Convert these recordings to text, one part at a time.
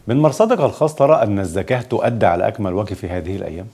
من مرصدك الخاص ترى أن الزكاة تؤدى على أكمل وجه في هذه الأيام؟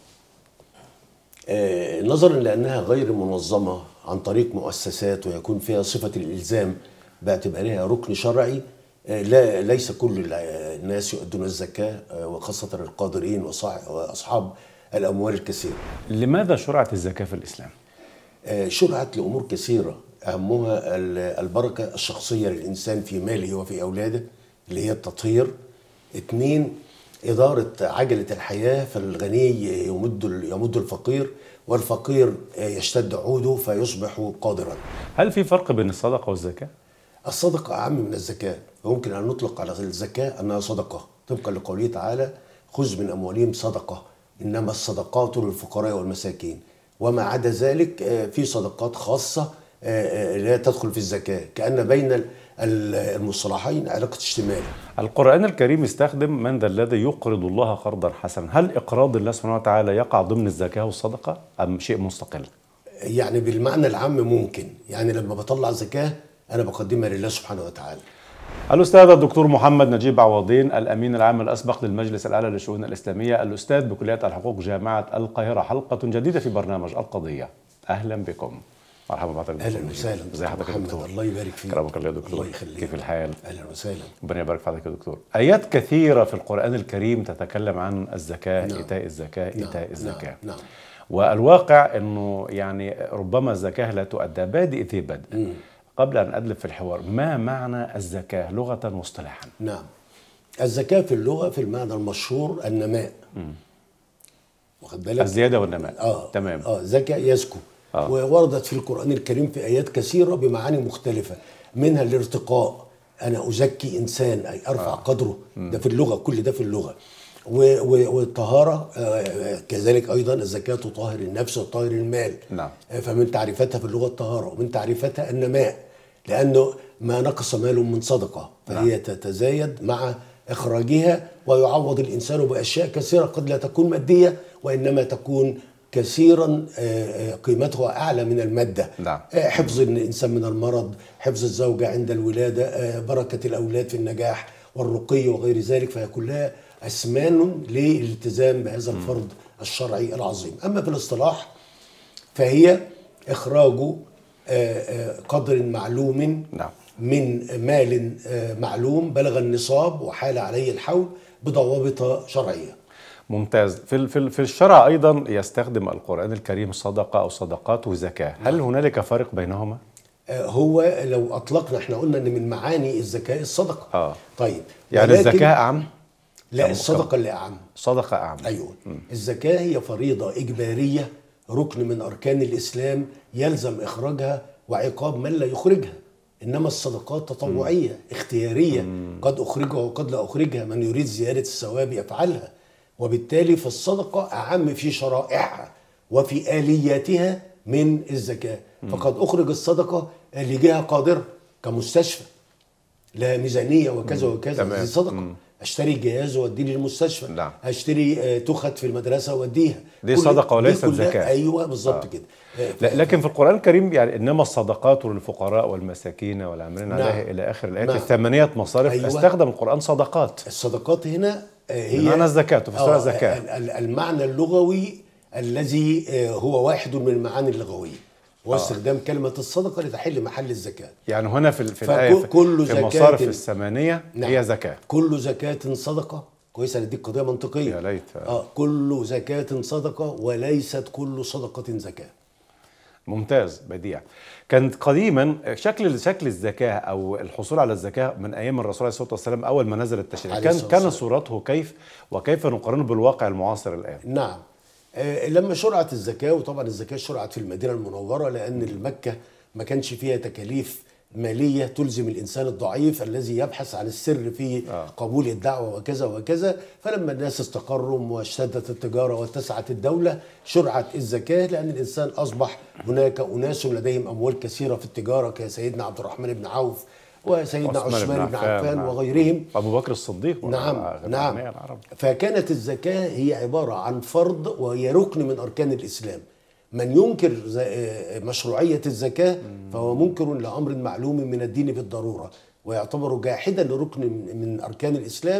آه، نظرا لانها غير منظمه عن طريق مؤسسات ويكون فيها صفه الالزام باعتبارها ركن شرعي آه، لا ليس كل الع- الناس يؤدون الزكاه آه، وخاصه القادرين وصاع- واصحاب الاموال الكثيره. لماذا شرعت الزكاة في الإسلام؟ آه، شرعت لامور كثيره اهمها ال- البركه الشخصيه للانسان في ماله وفي اولاده اللي هي التطهير. اثنين اداره عجله الحياه فالغني يمد ال- يمد الفقير والفقير آه، يشتد عوده فيصبح قادرا. هل في فرق بين الصدقة والزكاة؟ الصدقه اعم من الزكاه ويمكن ان نطلق على الزكاه انها صدقه طبقا لقوله تعالى خذ من اموالهم صدقه انما الصدقات للفقراء والمساكين وما عدا ذلك آه، في صدقات خاصه آه، آه، لا تدخل في الزكاه كان بين ال- ال- المصطلحين علاقه اشتمال القرآن الكريم يستخدم من ذا الذي يقرض الله قرضا حسنا هل إقراض الله سبحانه وتعالى يقع ضمن الزكاة والصدقة أم شيء مستقل؟ يعني بالمعنى العام ممكن يعني لما بطلع زكاه انا بقدمها لله سبحانه وتعالى الأستاذ الدكتور محمد نجيب عوضين الأمين العام الأسبق للمجلس الأعلى للشؤون الإسلامية الأستاذ بكلية الحقوق جامعة القاهرة حلقة جديدة في برنامج القضية أهلا بكم مرحبا بحضرتك دكتور اهلا نجيب. وسهلا ازي حضرتك يا محمد دكتور الله يبارك فيك كرمك الله يا دكتور الله يخليك كيف الحال اهلا وسهلا ربنا يبارك في حضرتك يا دكتور آيات كثيرة في القرآن الكريم تتكلم عن الزكاة نعم. إيتاء الزكاة نعم، إيتاء الزكاة نعم، نعم. والواقع أنه يعني ربما الزكاة لا تؤدى بادئ ذي بدء قبل أن أدلب في الحوار ما معنى الزكاة لغة واصطلاحا نعم الزكاة في اللغة في المعنى المشهور النماء واخد بالك؟ الزيادة والنماء اه تمام اه زكاة يزكو آه. ووردت في القرآن الكريم في آيات كثيرة بمعاني مختلفة منها الارتقاء أنا أزكي إنسان أي أرفع آه. قدره ده في اللغة كل ده في اللغة و- و- والطهارة آه، كذلك أيضا الزكاة تطهر النفس وتطهر المال نعم. آه، فمن تعريفتها في اللغة الطهارة ومن تعريفتها النماء لأنه ما نقص مال من صدقة فهي تتزايد مع إخراجها ويعوض الإنسان بأشياء كثيرة قد لا تكون مادية وإنما تكون كثيرا آه، آه، قيمتها أعلى من المادة نعم. آه، حفظ الإنسان من المرض حفظ الزوجة عند الولادة آه، بركة الأولاد في النجاح والرقي وغير ذلك فهي كلها أسمان للالتزام بهذا الفرض الشرعي العظيم أما في الاصطلاح فهي إخراج آه، آه، قدر معلوم نعم. من مال آه، معلوم بلغ النصاب وحال عليه الحول بضوابط شرعيه ممتاز في ال- في ال- في الشرع ايضا يستخدم القران الكريم صدقه او صدقات وزكاه هل هنالك فرق بينهما آه، هو لو اطلقنا احنا قلنا ان من معاني الزكاه الصدقه آه. طيب يعني ولكن- الزكاه اعم لا كم- الصدقه اللي اعم صدقه اعم ايوه الزكاه هي فريضه اجباريه ركن من اركان الاسلام يلزم اخراجها وعقاب من لا يخرجها انما الصدقات تطوعيه اختياريه قد اخرجها وقد لا اخرجها من يريد زياده الثواب يفعلها وبالتالي فالصدقه اعم في شرائعها وفي الياتها من الزكاه فقد اخرج الصدقه لجهه قادره كمستشفى لا ميزانيه وكذا وكذا تمام. دي صدقه اشتري جهاز واديه للمستشفى نعم. اشتري آه، تخت في المدرسه واديها دي كل- صدقة وليست دي كلها- زكاة. ايوه بالظبط كده آه، لا لكن في القران الكريم يعني انما الصدقات للفقراء والمساكين والعاملين نعم. عليها الى اخر الايات نعم. الثمانيه مصارف أيوة. استخدم القران صدقات الصدقات هنا آه، هي بمعنى الزكاة، تفسرها آه، زكاة. ال- ال- المعنى اللغوي الذي آه، هو واحد من المعاني اللغويه هو استخدام كلمه الصدقه لتحل محل الزكاه يعني هنا في ال- في فكل- الايه في, كل في زكاة المصارف الثمانيه هي زكاه كل زكاة صدقة كويس انا اديك قضية منطقية يا ليت. اه كل زكاة صدقة وليست كل صدقة زكاة ممتاز بديع كانت قديما شكل شكل الزكاه او الحصول على الزكاه من ايام الرسول عليه الصلاه والسلام اول ما نزل التشريع عليه كان الصلاة كان والسلام. صورته كيف وكيف نقارنه بالواقع المعاصر الان نعم آه لما شرعت الزكاة وطبعا الزكاة شرعت في المدينة المنورة لأن المكة ما كانش فيها تكاليف مالية تلزم الإنسان الضعيف الذي يبحث عن السر في آه. قبول الدعوة وكذا وكذا فلما الناس استقروا واشتدت التجارة واتسعت الدولة شرعت الزكاة لأن الإنسان أصبح هناك أناس لديهم أموال كثيرة في التجارة كسيدنا عبد الرحمن بن عوف وسيدنا عثمان بن عفان نعم. وغيرهم ابو بكر الصديق نعم وغير نعم أغنياء العرب فكانت الزكاة هي عبارة عن فرض وهي ركن من أركان الإسلام من ينكر ز- آه، مشروعية الزكاة فهو منكر لأمر معلوم من الدين بالضرورة ويعتبر جاحدا لركن من- من أركان الإسلام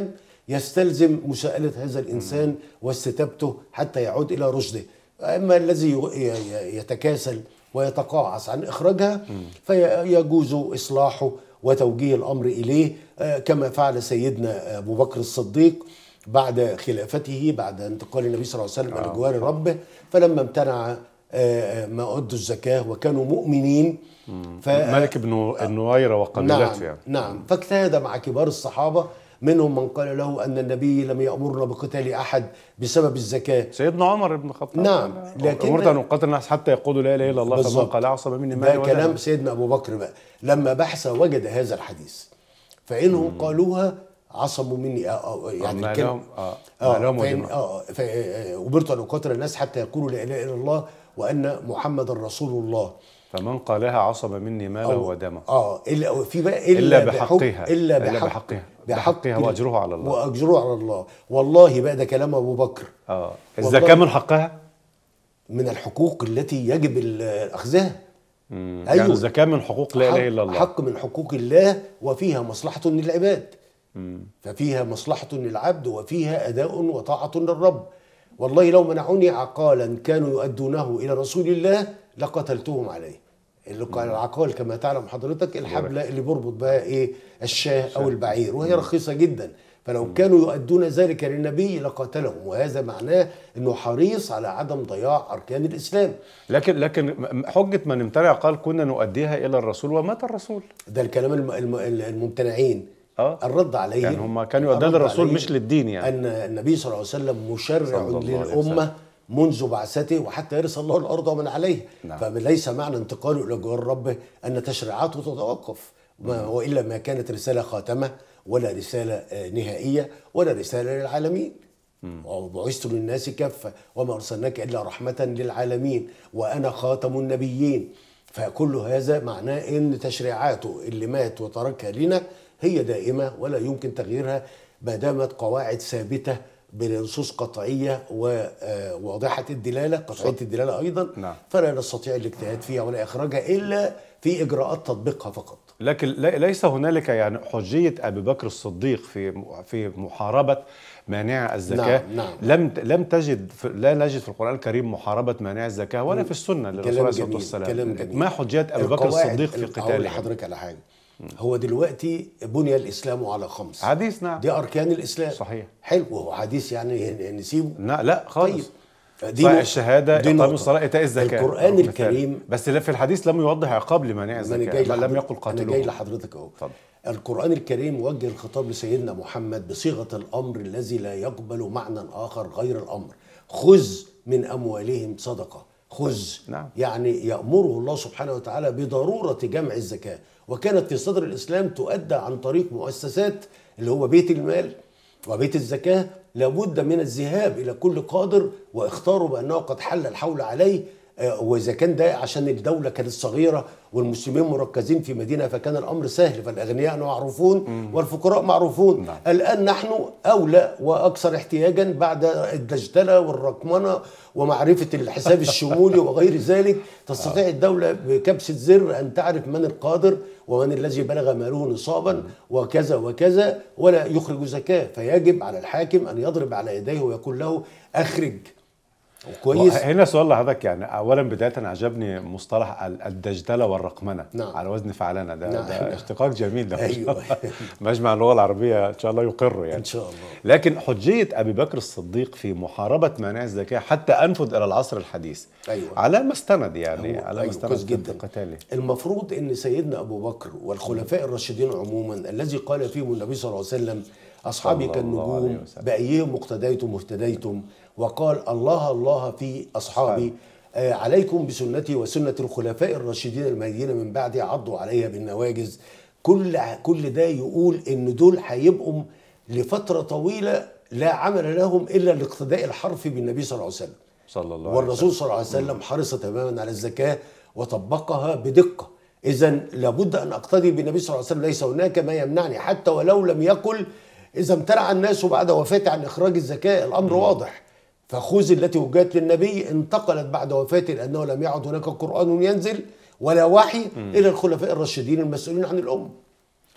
يستلزم مساءلة هذا الإنسان واستتابته حتى يعود إلى رشده أما الذي ي- ي- يتكاسل ويتقاعس عن إخراجها فيجوز إصلاحه وتوجيه الأمر إليه آه، كما فعل سيدنا أبو بكر الصديق بعد خلافته بعد انتقال النبي صلى الله عليه وسلم إلى جوار ربه فلما امتنع آه، آه، ما أدوا الزكاة وكانوا مؤمنين ف- ملك بن النويرة وقبيلته نعم يعني نعم فاجتهد مع كبار الصحابة منهم من قال له أن النبي لم يأمرنا بقتال أحد بسبب الزكاة سيدنا عمر بن الخطاب نعم، لكن لكن- أمرت أن أقاتل الناس حتى يقولوا لا إله إلا الله فمن بالظبط. قال عصم مني مالي ده ودمي كلام سيدنا أبو بكر بقى لما بحث وجد هذا الحديث فإنهم قالوها عصموا مني آه آه يعني ما الكلمة- لهم اه ما اه لهم فإن- ودماء. اه ف- آه، أمرت أن أقاتل الناس حتى يقولوا لا إله إلا الله وأن محمد رسول الله فمن قالها عصم مني ماله أو- ودمه اه الا في بقى الا, إلا بحق- بحقها. الا إلا بحق بحقها. بحقها وأجرها على الله. واجرها على الله والله بقى ده كلام ابو بكر اه والله- الزكاة من حقها من الحقوق التي يجب ال- اخذها مم. أيوة. يعني الزكاة من حقوق لا إله إلا حق, الله حق من حقوق الله وفيها مصلحه للعباد ففيها مصلحه للعبد وفيها اداء وطاعه للرب والله لو منعوني عقالا كانوا يؤدونه الى رسول الله لقتلتهم عليه اللي قال العقال كما تعلم حضرتك الحبلة اللي بربط بها ايه الشاه او البعير وهي رخيصة جدا فلو كانوا يؤدون ذلك للنبي لقاتلهم وهذا معناه انه حريص على عدم ضياع اركان الاسلام لكن لكن م- حجة من امتنع قال كنا نؤديها إلى الرسول ومات الرسول ده الكلام الم- الم- الممتنعين آه. الرد عليهم يعني هم كانوا يؤدون الرد للرسول عليهم مش للدين يعني. ان النبي صلى الله عليه وسلم مشرع صلى الله عليه للامه وسلم. منذ بعثته وحتى يرث الله الارض ومن عليها نعم. فليس معنى انتقاله الى جوار ربه ان تشريعاته تتوقف ما والا ما كانت رساله خاتمه ولا رساله آه، نهائيه ولا رساله للعالمين وبعثت للناس كافه وما ارسلناك الا رحمه للعالمين وانا خاتم النبيين فكل هذا معناه ان تشريعاته اللي مات وتركها لنا هي دائمه ولا يمكن تغييرها ما دامت قواعد ثابته بنصوص قطعيه وواضحه الدلاله قطعيه الدلاله ايضا نعم. فلا نستطيع الاجتهاد فيها ولا اخراجها الا في اجراءات تطبيقها فقط لكن لي- ليس هنالك يعني حجية أبي بكر الصديق في في محاربة مانع الزكاة نعم، نعم. لم لم تجد في لا نجد في القرآن الكريم محاربة مانع الزكاة ولا في السنة للرسول كلام عليه الصلاة جميل والسلام كلام جميل ما حجية أبي بكر القواعد- الصديق في هقول قتاله لحضرتك على حاجه هو دلوقتي بني الاسلام على خمس حديث نعم دي اركان الاسلام صحيح. حلو وهو حديث يعني نسيبه لا لا خالص طيب دي الشهادة دي إقام نقطة. الصلاة إيتاء الزكاة القرآن مثال. الكريم بس لا في الحديث لم يوضح عقاب لمانع ما انا الزكاة جاي بل لم لحضرتك- يقل انا جاي قاتلوه لحضرتك اهو اتفضل. القرآن الكريم وجه الخطاب لسيدنا محمد بصيغة الأمر الذي لا يقبل معنى آخر غير الأمر خذ من أموالهم صدقة خذ نعم. يعني يأمره الله سبحانه وتعالى بضرورة جمع الزكاة وكانت في صدر الإسلام تؤدى عن طريق مؤسسات اللي هو بيت المال وبيت الزكاة لابد من الذهاب إلى كل قادر واختاره بأنه قد حل الحول عليه آه، وإذا كان ده عشان الدولة كانت صغيرة والمسلمين مركزين في مدينة فكان الأمر سهل فالأغنياء معروفون والفقراء معروفون نعم. الآن نحن أولى وأكثر احتياجا بعد الدجدلة والرقمنة ومعرفة الحساب الشمولي وغير ذلك تستطيع الدولة بكبسة زر أن تعرف من القادر ومن الذي بلغ ماله نصابا وكذا وكذا ولا يخرج زكاة فيجب على الحاكم أن يضرب على يديه ويقول له أخرج كويس هنا سؤال لحضرتك يعني اولا بدايه عجبني مصطلح ال- الدجدله والرقمنه نعم. على وزن فعلانه ده, نعم. ده اشتقاق جميل ده أيوة. مجمع اللغه العربيه ان شاء الله يقر يعني إن شاء الله لكن حجيه ابي بكر الصديق في محاربه مانع الزكاه حتى انفذ الى العصر الحديث أيوة. على ما استند يعني هو- على ما أيوة، استند كويس في جدا. قتاله المفروض ان سيدنا ابو بكر والخلفاء الراشدين عموما الذي قال فيهم النبي صلى الله عليه وسلم اصحابي صلى الله كالنجوم عليه وسلم. بايهم مقتديتم اهتديتم وقال الله الله في اصحابي آه عليكم بسنتي وسنه الخلفاء الراشدين المهديين من بعدي عضوا عليها بالنواجز كل كل ده يقول ان دول هيبقوا لفتره طويله لا عمل لهم الا الاقتداء الحرفي بالنبي صلى الله عليه وسلم صلى الله عليه والرسول صلى الله عليه وسلم حرص تماما على الزكاة وطبقها بدقة إذا لابد أن أقتدي بالنبي صلى الله عليه وسلم ليس هناك ما يمنعني حتى ولو لم يقل إذا امتنع الناس بعد وفاته عن إخراج الزكاة الأمر واضح فخذ التي وجهت للنبي انتقلت بعد وفاته لأنه لم يعد هناك قرآن ينزل ولا وحي إلى الخلفاء الراشدين المسؤولين عن الأمة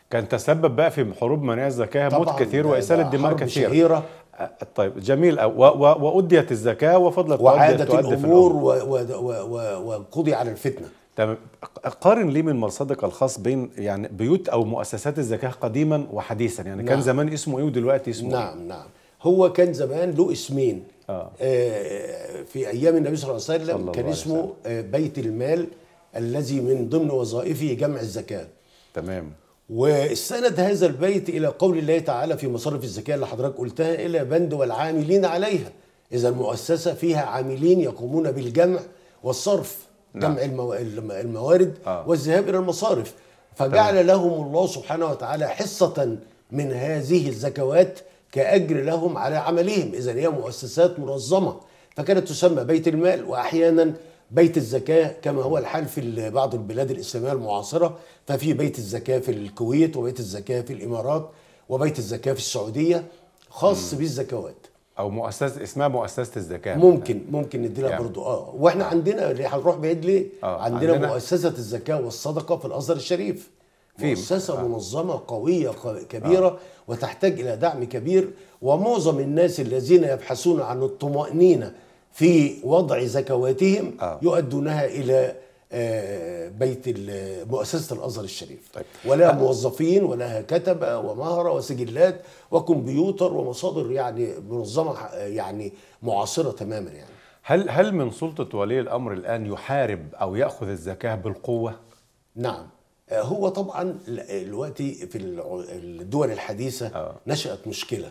كان تسبب بقى في حروب منع الزكاه موت طبعاً كثير ده- واساله ده دماء حرب كثير شهيرة آه، طيب جميل أوي. و- و- واديت الزكاه وفضلت وعادت تؤدي في الامور و- و- و- و- وقضي على الفتنه تمام قارن لي من مرصدك الخاص بين يعني بيوت او مؤسسات الزكاه قديما وحديثا يعني كان نعم. زمان اسمه ايه ودلوقتي اسمه إيه؟ نعم نعم هو كان زمان له اسمين آه. آه في ايام النبي صلى الله عليه صلى وسلم الله كان عليه اسمه آه بيت المال الذي من ضمن وظائفه جمع الزكاه تمام واستند هذا البيت الى قول الله تعالى في مصارف الزكاه اللي حضرتك قلتها الى بند والعاملين عليها اذا المؤسسه فيها عاملين يقومون بالجمع والصرف نعم. جمع المو... الم- الموارد آه. والذهاب الى المصارف فجعل لهم الله سبحانه وتعالى حصه من هذه الزكوات كاجر لهم على عملهم اذا هي مؤسسات منظمه فكانت تسمى بيت المال واحيانا بيت الزكاه كما هو الحال في ال- بعض البلاد الاسلاميه المعاصره ففي بيت الزكاه في الكويت وبيت الزكاه في الامارات وبيت الزكاه في السعوديه خاص بالزكوات او مؤسسه اسمها مؤسسه الزكاه ممكن ممكن نديلها يعني. برضو اه واحنا عندنا اللي هنروح بعيد ليه آه، عندنا, عندنا- مؤسسه الزكاه والصدقه في الازهر الشريف في- مؤسسه آه. منظمه قويه ق- كبيره آه. وتحتاج الى دعم كبير ومعظم الناس الذين يبحثون عن الطمانينه في وضع زكواتهم آه. يؤدونها الى آه، بيت ال- مؤسسه الازهر الشريف طيب. ولا موظفين ولها كتبه ومهره وسجلات وكمبيوتر ومصادر يعني منظمه يعني معاصره تماما يعني هل هل من سلطه ولي الامر الان يحارب او ياخذ الزكاه بالقوه نعم آه، هو طبعا ال- دلوقتي في الع- الدول الحديثه آه. نشأت مشكله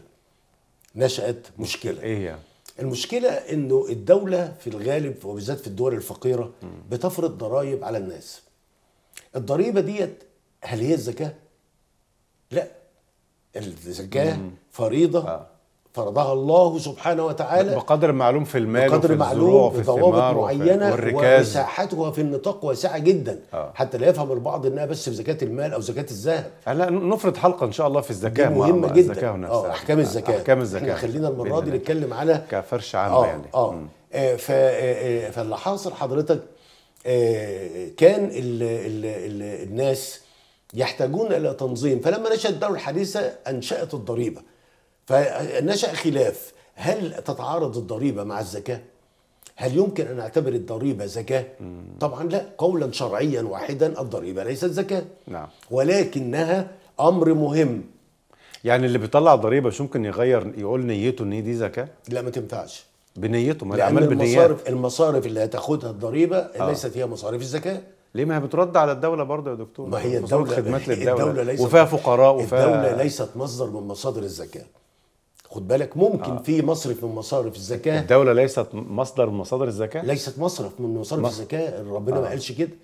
نشأت مشكله ايه هي المشكله انه الدوله في الغالب وبالذات في الدول الفقيره بتفرض ضرائب على الناس الضريبه ديت هل هي الزكاه لا الزكاه فريضه آه. فرضها الله سبحانه وتعالى بقدر معلوم في المال بقدر وفي الزروع معلوم وفي بضوابط الثمار وفي معينه والركاز ومساحتها في النطاق واسعه جدا آه. حتى لا يفهم البعض انها بس في زكاه المال او زكاه الذهب هلا نفرض حلقه ان شاء الله في الزكاه دي مع- مهمه مع جدا الزكاه نفسها اه احكام الزكاه احكام الزكاه احنا خلينا المره بإذن دي الله. نتكلم على كفرش عامه اه يعني اه, مم. آه ف- آه، آه، فاللي حاصل حضرتك آه، كان ال ال ال الناس يحتاجون الى تنظيم فلما نشأت الدوله الحديثه انشأت الضريبه فنشأ خلاف هل تتعارض الضريبه مع الزكاه؟ هل يمكن ان نعتبر الضريبه زكاه؟ طبعا لا قولا شرعيا واحدا الضريبه ليست زكاه نعم ولكنها امر مهم يعني اللي بيطلع ضريبه مش ممكن يغير يقول نيته ان هي دي زكاه لا ما تنفعش بنيته ما لان الاعمال بالنيات المصارف المصارف اللي هتاخدها الضريبه آه. ليست هي مصاريف الزكاه ليه ما هي بترد على الدوله برضه يا دكتور ما هي مصاريف الدولة خدمات للدوله الدولة ليست وفيها فقراء وفيها الدولة ليست مصدر من مصادر الزكاة خد بالك ممكن آه. في مصرف من مصارف الزكاة الدوله ليست مصدر من مصادر الزكاه ليست مصرف من مصارف ما- الزكاة ربنا ما آه. قالش كده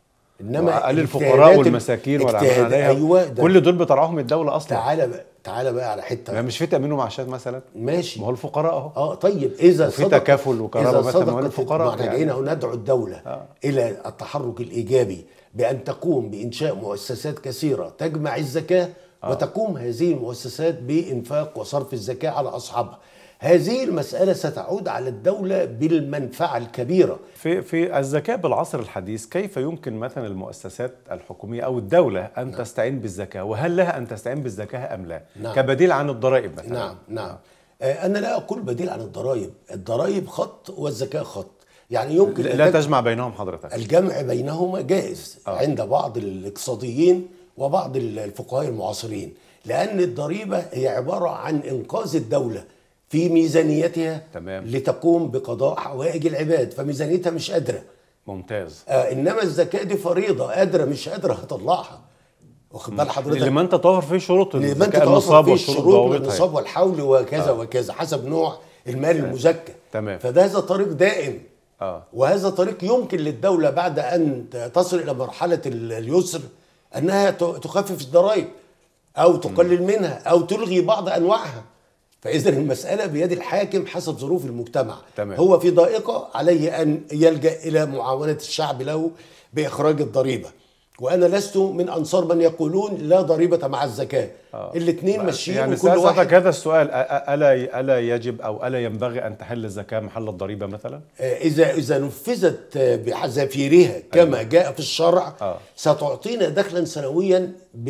انما وقال الفقراء الاجتهادات- والمساكين والعاملين اجتهاد- عليها ايوه ده كل دول بترعاهم الدوله اصلا تعالى بقى تعالى بقى على ما حته مش في تامين ومعاشات مثلا ماشي ما هو الفقراء اهو اه طيب اذا وفي تكافل وكرامة إذا مثلا صدقت مال الفقراء ما احنا يعني. جايين اهو ندعو الدوله آه. الى التحرك الايجابي بان تقوم بانشاء مؤسسات كثيره تجمع الزكاه وتقوم هذه المؤسسات بانفاق وصرف الزكاه على اصحابها هذه المساله ستعود على الدوله بالمنفعه الكبيره في في الزكاه بالعصر الحديث كيف يمكن مثلا المؤسسات الحكوميه او الدوله ان نعم. تستعين بالزكاه وهل لها ان تستعين بالزكاه ام لا نعم. كبديل عن الضرائب مثلا نعم نعم آه، انا لا اقول بديل عن الضرائب الضرائب خط والزكاه خط يعني يمكن أن لا تج- تجمع بينهم حضرتك الجمع بينهما جائز آه. عند بعض الاقتصاديين وبعض الفقهاء المعاصرين لأن الضريبة هي عبارة عن إنقاذ الدولة في ميزانيتها تمام. لتقوم بقضاء حوائج العباد فميزانيتها مش قادرة ممتاز آه إنما الزكاة دي فريضة قادرة مش قادرة هتطلعها واخد بال حضرتك لمن تتوفر فيه شروط لمن الزكاه تتوفر النصاب فيه والشروط الشروط ضوابطها والنصاب والحول وكذا آه. وكذا حسب نوع المال المزكى تمام. فده طريق دائم اه وهذا طريق يمكن للدولة بعد أن تصل إلى مرحلة ال- اليسر أنها ت- تخفف الضرائب أو تقلل منها أو تلغي بعض أنواعها فإذا المسألة بيد الحاكم حسب ظروف المجتمع تمام. هو في ضائقة عليه أن يلجأ إلى معاونة الشعب له بإخراج الضريبة وانا لست من انصار من يقولون لا ضريبه مع الزكاه آه. الاثنين ماشيين يعني وكل سألتك واحد هذا السؤال أ- أ- ألا ألا يجب أو ألا ينبغي أن تحل الزكاة محل الضريبة مثلا؟ آه، إذا إذا نفذت آه، بحذافيرها كما جاء في الشرع آه. ستعطينا دخلا سنويا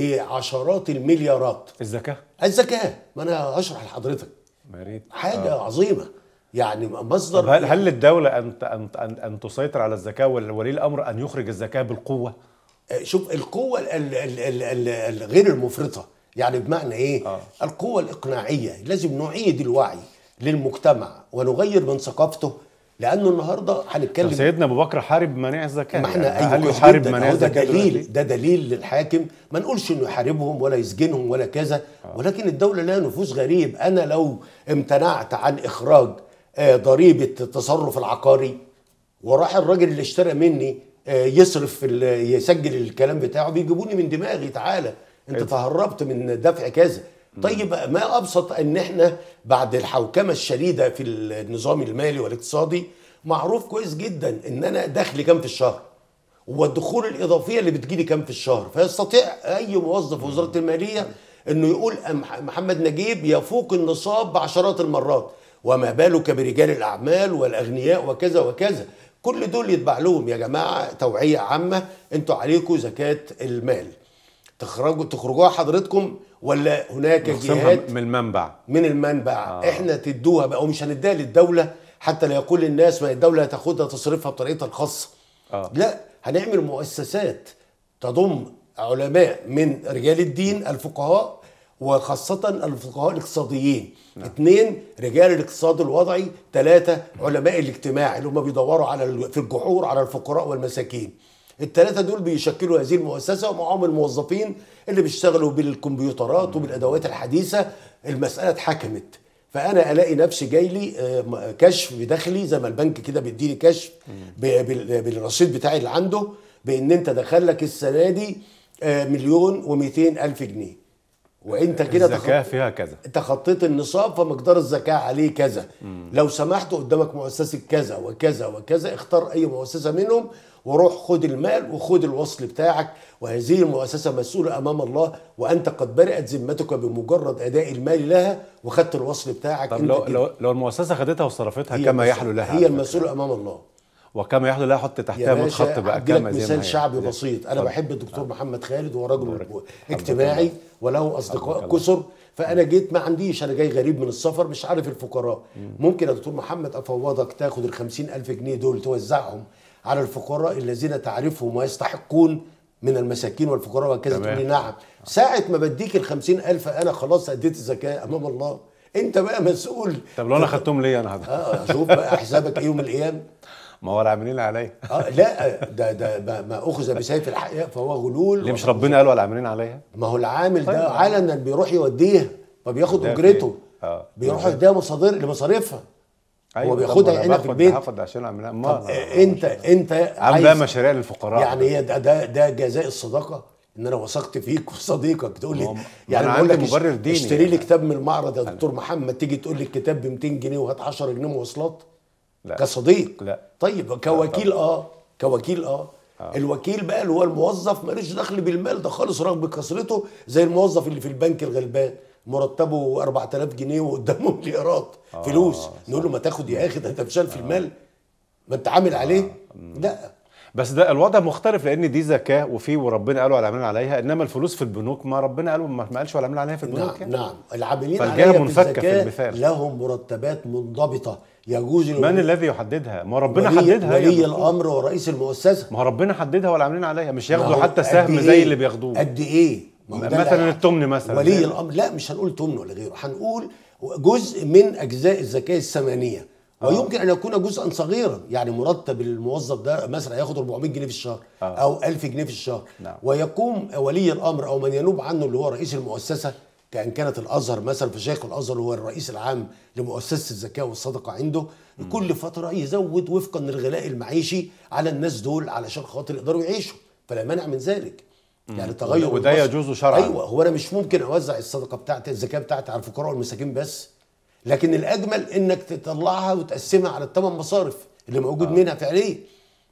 بعشرات المليارات الزكاة؟ الزكاة ما أنا هشرح لحضرتك يا ريت حاجة آه. عظيمة يعني طب مصدر هل هل للدولة أن أن أن, أن تسيطر على الزكاة ولولي الأمر أن يخرج الزكاة بالقوة؟ آه، شوف القوة ال- ال- ال- ال- ال- الغير المفرطة يعني بمعنى إيه؟ آه. القوة الإقناعية لازم نعيد الوعي للمجتمع ونغير من ثقافته لأنه النهاردة طب هنتكلم سيدنا أبو بكر حارب مناع الزكاة ما احنا يعني ايوه هل كويس يحارب جداً. مناع أهو ده الزكاة دليل دلوقتي؟ ده دليل للحاكم ما نقولش انه يحاربهم ولا يسجنهم ولا كذا ولكن الدوله لها نفوذ غريب انا لو امتنعت عن اخراج آه، ضريبه التصرف العقاري وراح الراجل اللي اشترى مني آه، يصرف في ال- يسجل الكلام بتاعه بيجيبوني من دماغي تعالى انت تهربت من دفع كذا طيب ما ابسط ان احنا بعد الحوكمه الشديده في النظام المالي والاقتصادي معروف كويس جدا ان انا دخلي كام في الشهر والدخول الاضافيه اللي بتجيلي كام في الشهر فيستطيع اي موظف في وزاره الماليه انه يقول أم- محمد نجيب يفوق النصاب بعشرات المرات وما بالك برجال الاعمال والاغنياء وكذا وكذا كل دول يتبع لهم يا جماعه توعيه عامه انتوا عليكم زكاه المال تخرجوا تخرجوها حضرتكم ولا هناك نقسمها جهات من المنبع من المنبع آه. احنا تدوها بقى ومش هنديها للدوله حتى لا يقول الناس ما الدوله هتاخدها تصرفها بطريقتها الخاصه آه. لا هنعمل مؤسسات تضم علماء من رجال الدين الفقهاء وخاصة الفقهاء الاقتصاديين نعم. اثنين رجال الاقتصاد الوضعي ثلاثة علماء الاجتماع اللي هم بيدوروا على ال- في الجحور على الفقراء والمساكين الثلاثة دول بيشكلوا هذه المؤسسة ومعاهم الموظفين اللي بيشتغلوا بالكمبيوترات وبالأدوات الحديثة المسألة اتحكمت فانا الاقي نفسي جاي لي آه، م- كشف بداخلي زي ما البنك كده بيديني كشف ب- بال- بالرصيد بتاعي اللي عنده بان انت دخل لك السنه دي آه، مليون و200 الف جنيه وانت كده الزكاة تخط... فيها كذا انت خطيت النصاب فمقدار الزكاه عليه كذا لو سمحت قدامك مؤسسه كذا وكذا وكذا اختار اي مؤسسه منهم وروح خد المال وخد الوصل بتاعك وهذه المؤسسه مسؤوله امام الله وانت قد برئت ذمتك بمجرد اداء المال لها وخدت الوصل بتاعك طب انت لو كده. لو لو المؤسسة خدتها وصرفتها هي كما المسؤول- يحلو لها هي على فكرة. المسؤوله امام الله وكما يحلو لها حط يا تحتها 100 خط باشا بقى أدي لك كما زي ما مثال هي. شعبي بسيط انا اتفضل. بحب الدكتور محمد خالد وهو رجل بارك. اجتماعي الله. وله اصدقاء الله. كثر فانا جيت ما عنديش انا جاي غريب من السفر مش عارف الفقراء ممكن يا دكتور محمد افوضك تاخد ال ألف جنيه دول توزعهم على الفقراء الذين تعرفهم ويستحقون من المساكين والفقراء وكذا تمام. تقول لي نعم ساعة ما بديك ال ألف أنا خلاص أديت الزكاة أمام الله أنت بقى مسؤول طب لو انا خدتهم ليه انا هذا اه شوف بقى حسابك ايه يوم القيامه ما هو العاملين عليا اه لا ده ده ما- ما اخذ بسيف الحياء فهو غلول ليه مش ربنا قال والعاملين عليها ما هو العامل طيب. ده علنا بيروح يوديها فبياخد ده اجرته فين؟ آه. بيروح يديها مصادر لمصاريفها أيوة، بياخدها طب ما أنا هنا في باخد- البيت. هاخد عشان العاملين طب امال آه، انت انت عم بقى مشاريع للفقراء يعني هي ده, ده ده جزاء الصدقه ان انا وثقت فيك وصديقك تقول ما هو- لي ما يعني أنا بقول عندي لك مبرر ديني اشتري لي يعني. كتاب من المعرض يا دكتور محمد تيجي تقول لي الكتاب ب 200 جنيه وهات 10 جنيه مواصلات لا. كصديق لا. طيب كوكيل اه كوكيل اه الوكيل بقى اللي هو الموظف مالوش دخل بالمال ده خالص رغم كثرته زي الموظف اللي في البنك الغلبان مرتبه 4000 جنيه وقدامه مليارات فلوس نقول له ما تاخد يا اخي ده انت مشال في المال ما انت عامل عليه لا بس ده الوضع مختلف لان دي زكاه وفي وربنا قالوا والعاملين عليها انما الفلوس في البنوك ما ربنا قالوا ما ما قالش والعاملين عليها في البنوك نعم يعني. نعم العاملين فالجهة عليها منفكة في بالزكاة المثال. لهم مرتبات منضبطه يجوز من الذي يحددها؟ ما هو ربنا ولي, حددها يا ولي دكتور. الامر ورئيس المؤسسه ما هو ربنا حددها والعاملين عليها مش ما ياخدوا هو حتى قد سهم إيه؟ زي اللي بياخدوه قد ايه ما هو ده مثلا اللي- التمن مثلا ولي زي- الامر لا مش هنقول تمن ولا غيره هنقول جزء من اجزاء الزكاه الثمانيه ويمكن ان يكون جزءا صغيرا يعني مرتب الموظف ده مثلا هياخد 400 جنيه في الشهر آه. او 1000 جنيه في الشهر نعم. ويقوم ولي الامر او من ينوب عنه اللي هو رئيس المؤسسه كان كانت الازهر مثلا فشيخ الازهر هو الرئيس العام لمؤسسه الزكاه والصدقه عنده كل فتره يزود وفقا للغلاء المعيشي على الناس دول علشان خاطر يقدروا يعيشوا فلا مانع من ذلك يعني تغير وده البصر. يجوز شرعاً. ايوه هو انا مش ممكن اوزع الصدقه بتاعتي الزكاه بتاعتي على الفقراء والمساكين بس لكن الاجمل انك تطلعها وتقسمها على الثمان مصارف اللي موجود آه. منها فعليا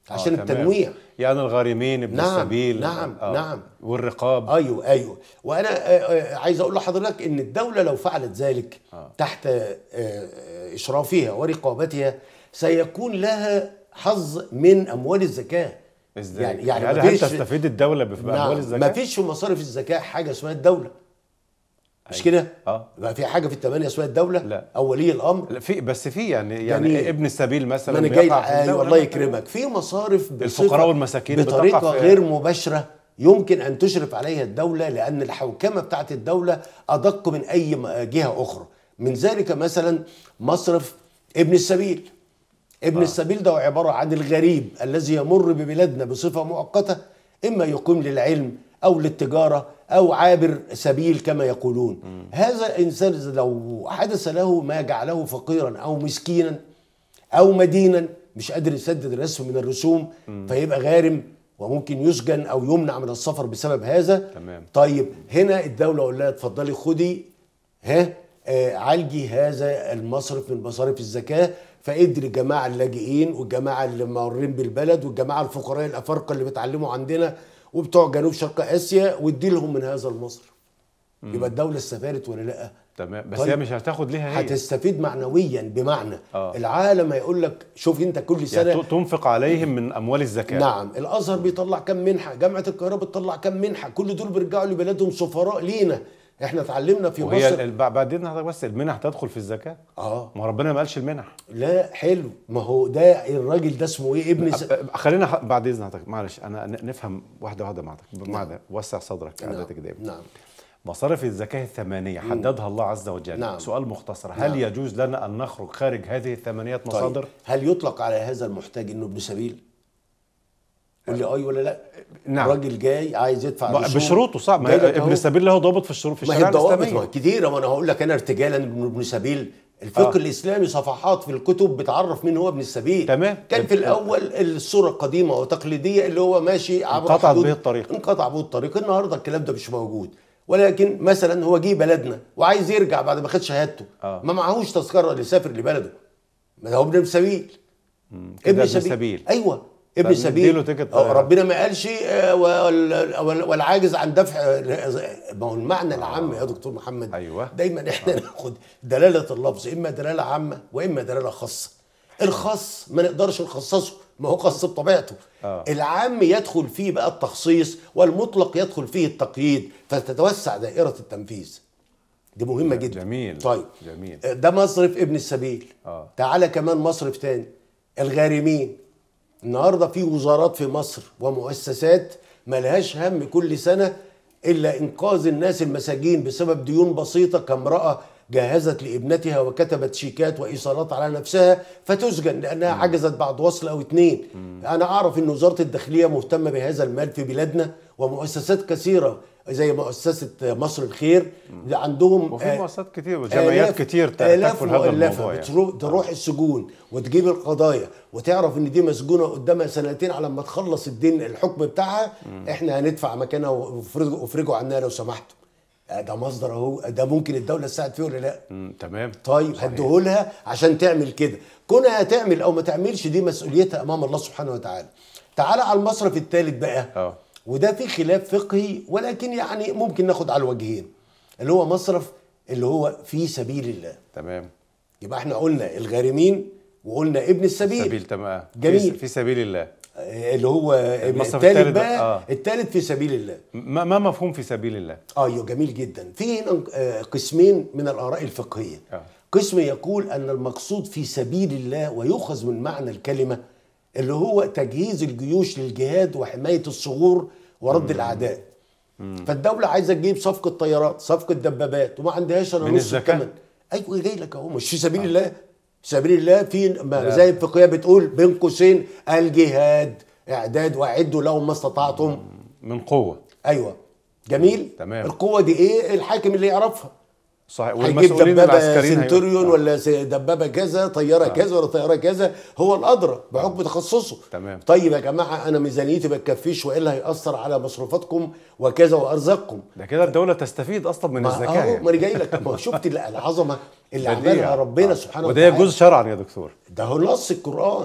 عشان آه، تمام. التنويع يعني الغارمين ابن نعم، السبيل نعم، نعم. والرقاب ايوه ايوه وانا آه، آه، عايز اقول لحضرتك ان الدوله لو فعلت ذلك تحت آه، آه، اشرافها ورقابتها سيكون لها حظ من اموال الزكاه ازاي يعني يعني هل, ما هل فيش تستفيد الدوله بف- باموال نعم الزكاه ما فيش في مصارف الزكاه حاجه اسمها الدوله مش كده؟ اه بقى في حاجه في الثمانيه اسمها الدوله؟ لا. او ولي الامر لا في بس في يعني يعني جميل. ابن السبيل ما مثلا انا جاي بيقع في ايوه الدولة الله مثلاً. يكرمك في مصارف بصفة- الفقراء والمساكين بتقع بطريقه في- غير مباشره يمكن ان تشرف عليها الدوله لان الحوكمه بتاعت الدوله ادق من اي م- جهه اخرى من ذلك مثلا مصرف ابن السبيل ابن آه. السبيل ده عباره عن الغريب الذي يمر ببلادنا بصفه مؤقته اما يقيم للعلم او للتجاره او عابر سبيل كما يقولون م. هذا انسان لو حدث له ما جعله فقيرا او مسكينا او مدينا مش قادر يسدد رسم من الرسوم م. فيبقى غارم وممكن يسجن او يمنع من السفر بسبب هذا تمام. طيب هنا الدوله اقول لها اتفضلي خدي ها آه عالجي هذا المصرف من مصاريف الزكاه فادري الجماعه اللاجئين والجماعه اللي مارين بالبلد والجماعه الفقراء الافارقه اللي بيتعلموا عندنا وبتوع جنوب شرق اسيا وادي لهم من هذا المصرف يبقى الدوله استفادت ولا لا تمام بس طيب. هي مش هتاخد ليها هي هتستفيد معنويا بمعنى آه. العالم هيقول لك شوف انت كل سنه يعني ت- تنفق عليهم من اموال الزكاه نعم الازهر بيطلع كم منحه جامعه القاهره بتطلع كم منحه كل دول بيرجعوا لبلادهم سفراء لينا احنا اتعلمنا في وهي مصر ال- بعدين حضرتك بس المنح تدخل في الزكاه اه ما ربنا ما قالش المنح لا حلو ما هو ده الراجل ده اسمه ايه ابن س... أ- خلينا ح- بعد اذن حضرتك معلش انا ن- نفهم واحده واحده معك معنا وسع صدرك حضرتك دايما نعم مصارف الزكاه الثمانيه حددها الله عز وجل نعم. سؤال مختصر هل نعم. يجوز لنا ان نخرج خارج هذه الثمانيه طيب مصادر هل يطلق على هذا المحتاج انه ابن سبيل؟ قول لي اي ولا لا؟ نعم. راجل جاي عايز يدفع ما- رسوم بشروطه صعب ما جاي لك ابن أهو. السبيل له ضابط في الشروط في ما هي الشريعه الضوابط ما الاسلاميه كتيره وانا هقول لك انا ارتجالا ابن ابن سبيل الفقه آه. آه. الاسلامي صفحات في الكتب بتعرف مين هو ابن السبيل تمام. كان في الاول الصوره القديمه وتقليديه اللي هو ماشي عبر انقطعت حدود- به الطريق. انقطع به الطريق النهارده الكلام ده مش موجود ولكن مثلا هو جه بلدنا وعايز يرجع بعد ما خد شهادته آه. ما معهوش تذكره اللي يسافر لبلده ما ده هو ابن سبيل كده ابن سبيل. ايوه ابن طب سبيل نديله تيكت، آه، آه. ربنا ما قالش آه، وال- وال- والعاجز عن دفع ما هو المعنى العام يا دكتور محمد أيوة. دايما احنا ناخد دلاله اللفظ اما دلاله عامه واما دلاله خاصه الخاص ما نقدرش نخصصه ما هو خاص بطبيعته آه. العام يدخل فيه بقى التخصيص والمطلق يدخل فيه التقييد فتتوسع دائره التنفيذ دي مهمه جدا جميل طيب جميل ده مصرف ابن السبيل آه. تعالى كمان مصرف تاني الغارمين النهارده في وزارات في مصر ومؤسسات ملهاش هم كل سنه الا انقاذ الناس المساجين بسبب ديون بسيطه كامراه جهزت لابنتها وكتبت شيكات وايصالات على نفسها فتسجن لانها عجزت بعد وصل او اتنين انا اعرف ان وزاره الداخليه مهتمه بهذا المال في بلادنا ومؤسسات كثيره زي مؤسسه مصر الخير عندهم وفي آه، مؤسسات كتير وجمعيات آلاف- كتير ت- آلاف تكفل هذا مؤلفة الموضوع يعني. بتروح تروح السجون وتجيب القضايا وتعرف ان دي مسجونه قدامها سنتين على ما تخلص الدين الحكم بتاعها احنا هندفع مكانها وافرجوا وافرجوا عنها لو سمحتوا آه، ده مصدر اهو ده ممكن الدوله تساعد فيه ولا لا مم، تمام طيب صحيح. هديهولها عشان تعمل كده كونها تعمل او ما تعملش دي مسؤوليتها امام الله سبحانه وتعالى تعالى على المصرف الثالث بقى اه وده في خلاف فقهي ولكن يعني ممكن ناخد على الوجهين اللي هو مصرف اللي هو في سبيل الله تمام يبقى احنا قلنا الغارمين وقلنا ابن السبيل سبيل تمام جميل. في, في سبيل الله آه، اللي هو المصرف الثالث التالت بقى بقى، آه. الثالث في سبيل الله ما, ما مفهوم في سبيل الله ايوه جميل جدا في هنا آه، قسمين من الاراء الفقهيه آه. قسم يقول ان المقصود في سبيل الله ويؤخذ من معنى الكلمه اللي هو تجهيز الجيوش للجهاد وحمايه الثغور ورد الاعداء فالدوله عايزه تجيب صفقه طيارات صفقه دبابات وما عندهاش الا من نص الزكاة؟ الثمن ايوه جاي لك اهو مش في سبيل الله في سبيل الله في ما لا. زي الفقهيه بتقول بين قوسين الجهاد اعداد واعدوا لهم ما استطعتم من قوه ايوه جميل تمام. القوه دي ايه الحاكم اللي يعرفها صحيح هيجيب والمسؤولين دبابه العسكريين سنتوريون هيقول- آه. ولا س- دبابه كذا طياره كذا ولا طياره كذا هو الادرى بحكم تخصصه تمام. طيب يا جماعه انا ميزانيتي ما تكفيش والا هياثر على مصروفاتكم وكذا وارزاقكم ده كده الدوله تستفيد اصلا من ما الزكاه اهو يعني. ما انا جاي لك ما شفت ال- العظمه اللي بديع. عملها ربنا آه. سبحانه وده وتعالى يجوز شرعا يا دكتور ده هو نص القران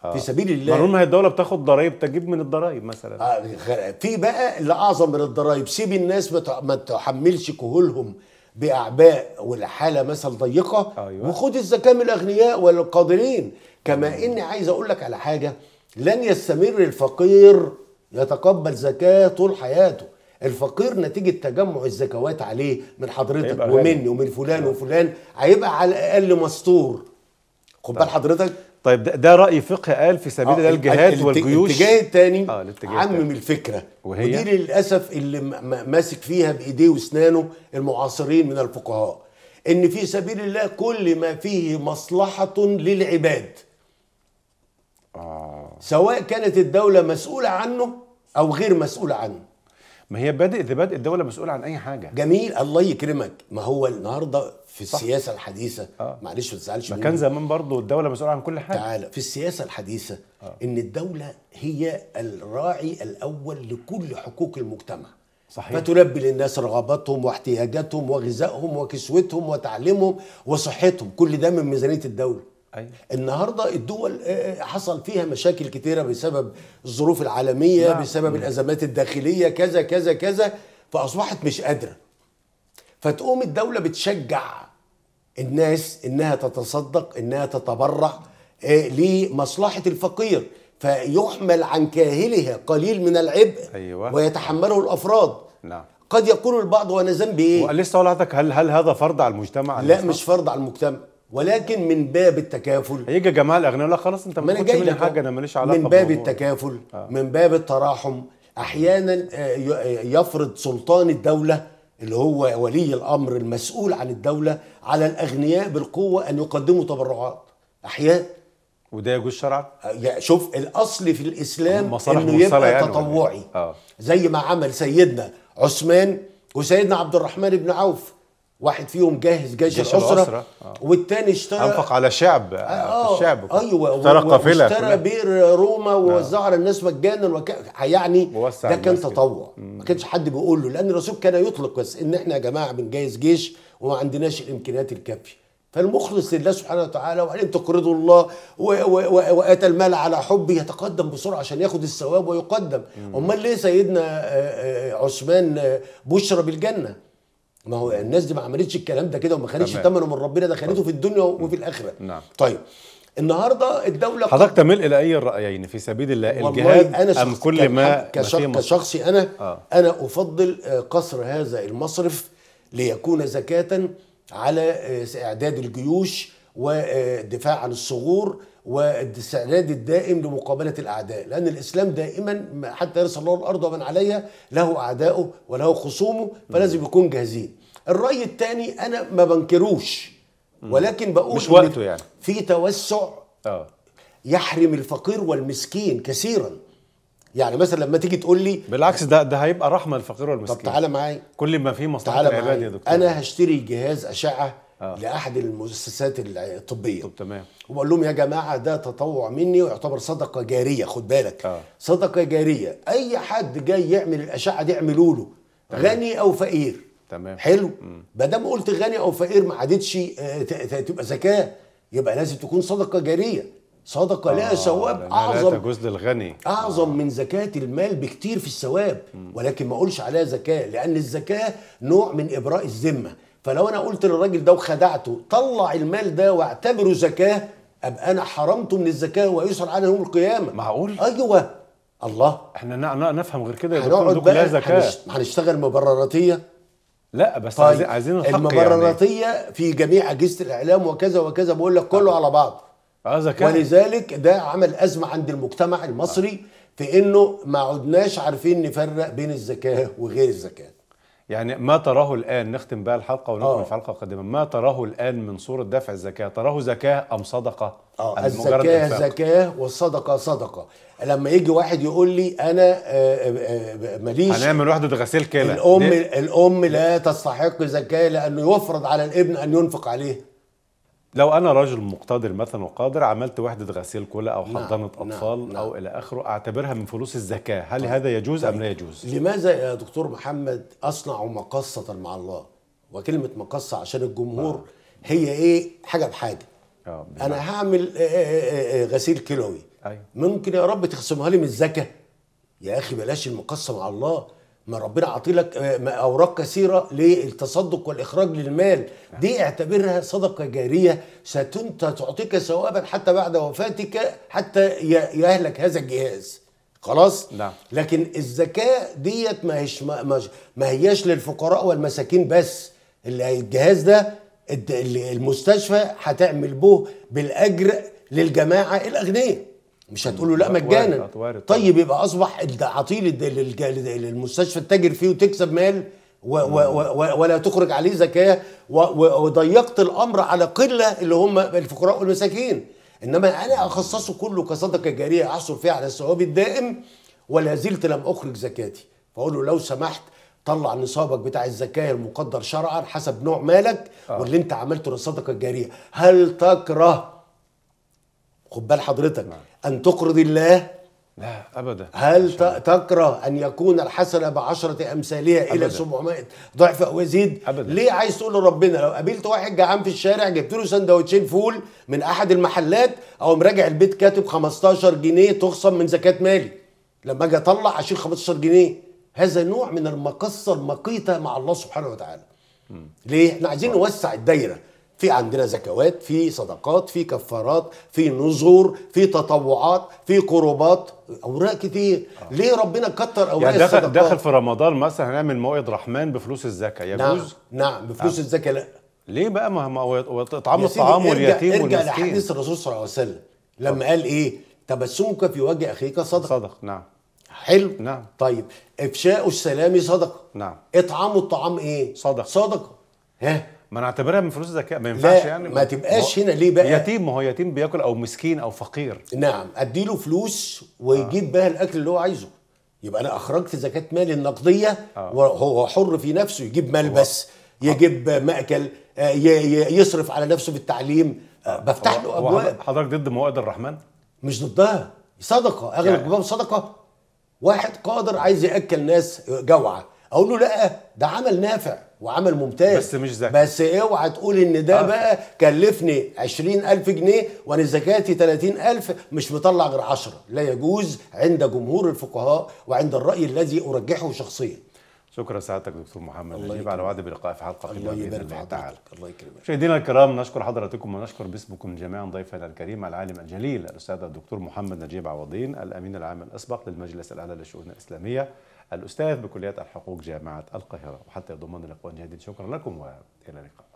في سبيل ما الله ما هي الدوله بتاخد ضرائب تجيب من الضرائب مثلا آه، غ- في بقى اللي اعظم من الضرائب سيب الناس ما تع- ما تحملش كهولهم باعباء والحاله مثلا ضيقه أيوة. وخد الزكاه من الاغنياء والقادرين كما اني عايز اقول لك على حاجه لن يستمر الفقير يتقبل زكاه طول حياته الفقير نتيجة تجمع الزكوات عليه من حضرتك هيبقى غني. ومني ومن فلان وفلان هيبقى على الأقل مستور خد بال حضرتك طيب ده, ده راي فقهي قال في سبيل ده آه، الجهاد الات- والجيوش الاتجاه الثاني آه، الاتجاه عمم التاني. الفكره وهي؟ ودي للاسف اللي م- م- ماسك فيها بايديه واسنانه المعاصرين من الفقهاء ان في سبيل الله كل ما فيه مصلحه للعباد آه. سواء كانت الدوله مسؤوله عنه او غير مسؤوله عنه ما هي بادئ ده بادئ الدوله مسؤوله عن اي حاجه جميل الله يكرمك ما هو النهارده في السياسه الحديثه آه. معلش ما تزعلش ما مني. كان زمان برضو الدوله مسؤوله عن كل حاجه تعالى في السياسة الحديثة إن الدولة هي الراعي الأول لكل حقوق المجتمع صحيح. فتلبي للناس رغباتهم واحتياجاتهم وغذائهم وكسوتهم وتعليمهم وصحتهم كل ده من ميزانية الدولة أيوة. النهارده الدول آه، حصل فيها مشاكل كتيره بسبب الظروف العالميه نعم. بسبب الازمات الداخليه كذا كذا كذا فاصبحت مش قادره فتقوم الدولة بتشجع الناس انها تتصدق انها تتبرع آه، لمصلحة الفقير فيحمل عن كاهلها قليل من العبء أيوة. ويتحمله الافراد نعم قد يقول البعض وانا ذنبي ايه ولسه اقول لحضرتك هل هل هذا فرض على المجتمع لا المصري؟ مش فرض على المجتمع ولكن من باب التكافل هيجي جماعه الاغنياء لا خلاص انت ما ما انا تاخدش جاي مني لك حاجه أهو. انا ماليش علاقه من باب بالموضوع. التكافل من باب التراحم احيانا آه، ي- يفرض سلطان الدوله اللي هو ولي الامر المسؤول عن الدوله على الاغنياء بالقوه ان يقدموا تبرعات احيانا وده يجوز شرعا آه، يا- شوف الاصل في الاسلام مصالح انه مرسلة يبقى يعني ولا إيه؟ تطوعي آه. زي ما عمل سيدنا عثمان وسيدنا عبد الرحمن بن عوف واحد فيهم جاهز جيش, جيش العسرة, العسرة. آه. والتاني اشترى انفق على شعب اه الشعب كله. ايوه اشترى و- قافله واشترى كلها. بئر روما ووزعه على الناس مجانا وك... يعني ووسع ده كان المسجد. تطوع ما كانش حد بيقول له لان الرسول كان يطلق بس ان احنا يا جماعه بنجهز جيش وما عندناش الامكانيات الكافيه فالمخلص لله سبحانه وتعالى وان تقرضوا الله و- و- و- واتى المال على حبه يتقدم بسرعه عشان ياخد الثواب ويقدم امال ليه سيدنا آه، آه، عثمان آه، بشرى بالجنه ما هو الناس دي ما عملتش الكلام ده كده وما خدتش تمام. ثمنه من ربنا ده خدته في الدنيا وفي الاخره نعم. طيب النهارده الدوله حضرتك تميل الى اي الرايين في سبيل الله والله الجهاد انا ام شخص كل ما ما كشخ فيه مصلحة؟ كشخصي انا آه. انا افضل آه، قصر هذا المصرف ليكون زكاه على آه، اعداد الجيوش والدفاع عن الثغور والاستعداد الدائم لمقابله الاعداء لان الاسلام دائما حتى يرث الله الارض ومن عليها له اعداؤه وله خصومه فلازم يكون جاهزين الراي الثاني انا ما بنكروش ولكن بقول مش إن وقته يعني. في توسع اه يحرم الفقير والمسكين كثيرا يعني مثلا لما تيجي تقول لي بالعكس ده ده هيبقى رحمه للفقير طب والمسكين تعالى معايا كل ما فيه مصلحه تعالى العباد يا معايا دكتور انا هشتري جهاز اشعه آه. لاحد المؤسسات الطبيه طب تمام وبقول لهم يا جماعه ده تطوع مني ويعتبر صدقه جاريه خد بالك آه. صدقه جاريه اي حد جاي يعمل الاشعه دي اعملوا له غني او فقير تمام. حلو ما دام قلت غني او فقير ما عادتش آه، ت- ت- تبقى زكاه يبقى لازم تكون صدقه جاريه صدقه لها آه، ثواب لأنها اعظم لا تجوز للغني اعظم من زكاه المال بكتير في الثواب ولكن ما اقولش عليها زكاه لان الزكاه نوع من ابراء الذمه فلو انا قلت للراجل ده وخدعته طلع المال ده واعتبره زكاه ابقى انا حرمته من الزكاه ويسأل عنه يوم القيامه معقول؟ ايوه الله احنا ن- ن- نفهم غير كده يا دكتور هنقعد دول كلها بقى زكاه هنش- هنشتغل مبرراتيه لا بس طيب عايزين عايزين الحق يعني المبرراتيه في جميع اجهزه الاعلام وكذا وكذا بقول لك كله على بعض اه زكاه ولذلك ده عمل ازمه عند المجتمع المصري في انه ما عدناش عارفين نفرق بين الزكاه وغير الزكاه يعني ما تراه الان نختم بقى الحلقه ونكمل آه. في الحلقه القادمه ما تراه الان من صوره دفع الزكاه تراه زكاه ام صدقه اه أم مجرد الزكاه إنفاق؟ زكاه والصدقه صدقه لما يجي واحد يقول لي انا آه، آه، آه، ماليش هنعمل وحده غسيل كلى الام دي- الام لا تستحق زكاه لانه يفرض على الابن ان ينفق عليه لو انا رجل مقتدر مثلا وقادر عملت وحده غسيل كلى او نعم، حضانه نعم، اطفال نعم. او الى اخره اعتبرها من فلوس الزكاه هل هذا يجوز ام لا يجوز لماذا يا دكتور محمد اصنع مقصه مع الله وكلمه مقصه عشان الجمهور هي ايه حاجه بحاجه اه انا هعمل آه، آه، آه، غسيل كلوي أيوة. ممكن يا رب تخصمها لي من الزكاه يا اخي بلاش المقسم على الله ما ربنا عاطيلك آه، ما- اوراق كثيره للتصدق والاخراج للمال دي اعتبرها صدقه جاريه ستنت تعطيك ثوابا حتى بعد وفاتك حتى ي- يهلك هذا الجهاز خلاص نعم. لكن الزكاه ديت ما هيش ما, ما, ما هياش للفقراء والمساكين بس اللي الجهاز ده الد- اللي المستشفى هتعمل به بالاجر للجماعه الاغنياء مش هتقولوا لا وارد- مجانا وارد طبعا. طيب يبقى اصبح الد- عطيل الد- للج- للمستشفى التاجر فيه وتكسب مال و و و ولا تخرج عليه زكاه و و وضيقت الامر على قله اللي هم الفقراء والمساكين انما انا اخصصه كله كصدقه جاريه احصل فيها على الثواب الدائم ولا زلت لم اخرج زكاتي فاقول له لو سمحت طلع نصابك بتاع الزكاه المقدر شرعا حسب نوع مالك آه. واللي انت عملته للصدقه الجاريه هل تكره خد بال حضرتك ان تقرض الله لا ابدا هل ت- تكره ان يكون الحسنه بعشره امثالها الى أبداً. 700 ضعف او يزيد أبداً. ليه عايز تقول لربنا لو قابلت واحد جعان في الشارع جبت له سندوتشين فول من احد المحلات او مراجع البيت كاتب 15 جنيه تخصم من زكاه مالي لما اجي اطلع اشيل 15 جنيه هذا نوع من المقصه المقيته مع الله سبحانه وتعالى ليه احنا عايزين نوسع الدايره في عندنا زكوات في صدقات في كفارات في نذور في تطوعات في قربات اوراق كتير ليه ربنا كتر اوراق يعني داخل الصدقات داخل في رمضان مثلا هنعمل موائد رحمن بفلوس الزكاه نعم يجوز نعم بفلوس الزكاه لا ليه بقى ما ما هو هو اطعام يا سيدي الطعام ارجع- واليتيم ارجع والمسكين لحديث الرسول صلى الله عليه وسلم لما قال ايه تبسمك في وجه اخيك صدقه صدق نعم حلو نعم. طيب افشاء السلام صدقه نعم اطعام الطعام ايه صدقة. صدقه ها ما نعتبرها من فلوس الزكاه ما ينفعش لا يعني ما تبقاش هو- هنا ليه بقى يتيم ما هو يتيم بياكل او مسكين او فقير نعم اديله فلوس ويجيب بها الاكل اللي هو عايزه يبقى انا اخرجت زكاه مالي النقديه آه. وهو حر في نفسه يجيب مال بس يجيب ماكل آه، ي- ي- يصرف على نفسه في التعليم آه، بفتح له هو ابواب حضرتك ضد موائد الرحمن مش ضدها صدقه اغلب يعني- الجباب صدقه واحد قادر عايز ياكل ناس جوعه اقول له لا ده عمل نافع وعمل ممتاز بس مش زكاة. بس اوعى تقول ان ده آه. آه. بقى كلفني عشرين ألف جنيه وانا زكاتي تلاتين ألف مش مطلع غير عشرة لا يجوز عند جمهور الفقهاء وعند الرأي الذي أرجحه شخصيا شكرا سعادتك دكتور محمد الله نجيب يكرمك. على وعد بلقاء في حلقه الله قادمه باذن يبارك في الله تعالى حضرتك الله يكرمك مشاهدينا الكرام نشكر حضراتكم ونشكر باسمكم جميعا ضيفنا الكريم العالم الجليل الاستاذ الدكتور محمد نجيب عوضين الامين العام الاسبق للمجلس الاعلى للشؤون الاسلاميه الاستاذ بكليه الحقوق جامعه القاهره وحتى يضمن لقاء جديد شكرا لكم والى اللقاء